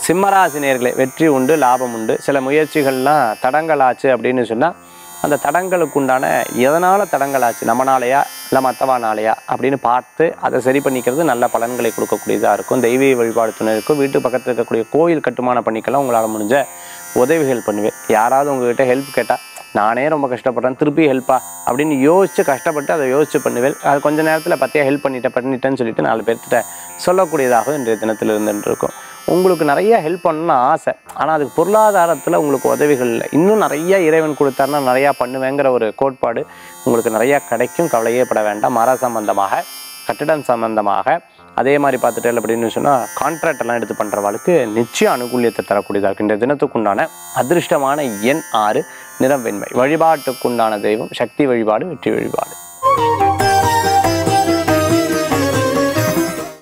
சிம்மராசி நேர்களே வெற்றி உண்டு லாபம் உண்டு சில முயற்சிகள்லாம் தடங்கலாச்சு அப்படின்னு சொன்னால் அந்த தடங்களுக்கு உண்டான எதனால் தடங்கலாச்சு நம்மனாலையா இல்லை மற்றவானாலையா அப்படின்னு பார்த்து அதை சரி பண்ணிக்கிறது நல்ல பலன்களை கொடுக்கக்கூடியதாக இருக்கும் தெய்வீக வழிபாடு துணை இருக்கும் வீட்டு பக்கத்தில் இருக்கக்கூடிய கோயில் கட்டுமான பண்ணிக்கலாம் உங்களால் முடிஞ்ச உதவிகள் பண்ணுவேன் யாராவது உங்ககிட்ட ஹெல்ப் கேட்டால் நானே ரொம்ப கஷ்டப்படுறேன் திருப்பி ஹெல்ப்பா அப்படின்னு யோசிச்சு கஷ்டப்பட்டு அதை யோசிச்சு பண்ணுவேன் அது கொஞ்ச நேரத்தில் பற்றியா ஹெல்ப் பண்ணிட்டேன் பண்ணிட்டேன்னு சொல்லிட்டு நாலு பேர்கிட்ட சொல்லக்கூடியதாக இன்றைய தினத்தில் இருந்துட்டு இருக்கும் உங்களுக்கு நிறைய ஹெல்ப் பண்ணணும்னு ஆசை ஆனால் அதுக்கு பொருளாதாரத்தில் உங்களுக்கு உதவிகள் இல்லை இன்னும் நிறைய இறைவன் கொடுத்தாருன்னா நிறையா பண்ணுவேங்கிற ஒரு கோட்பாடு உங்களுக்கு நிறையா கிடைக்கும் கவலையே பட வேண்டாம் மர சம்பந்தமாக கட்டிடம் சம்பந்தமாக அதே மாதிரி பார்த்துட்டு அப்படின்னு சொன்னால் கான்ட்ராக்ட் எல்லாம் எடுத்து பண்ணுறவாளுக்கு நிச்சயம் அனுகூலியத்தை தரக்கூடியதாக இருக்கு இந்த தினத்துக்குண்டான அதிர்ஷ்டமான எண் ஆறு நிறம் வெண்மை வழிபாட்டுக்குண்டான தெய்வம் சக்தி வழிபாடு வெற்றி வழிபாடு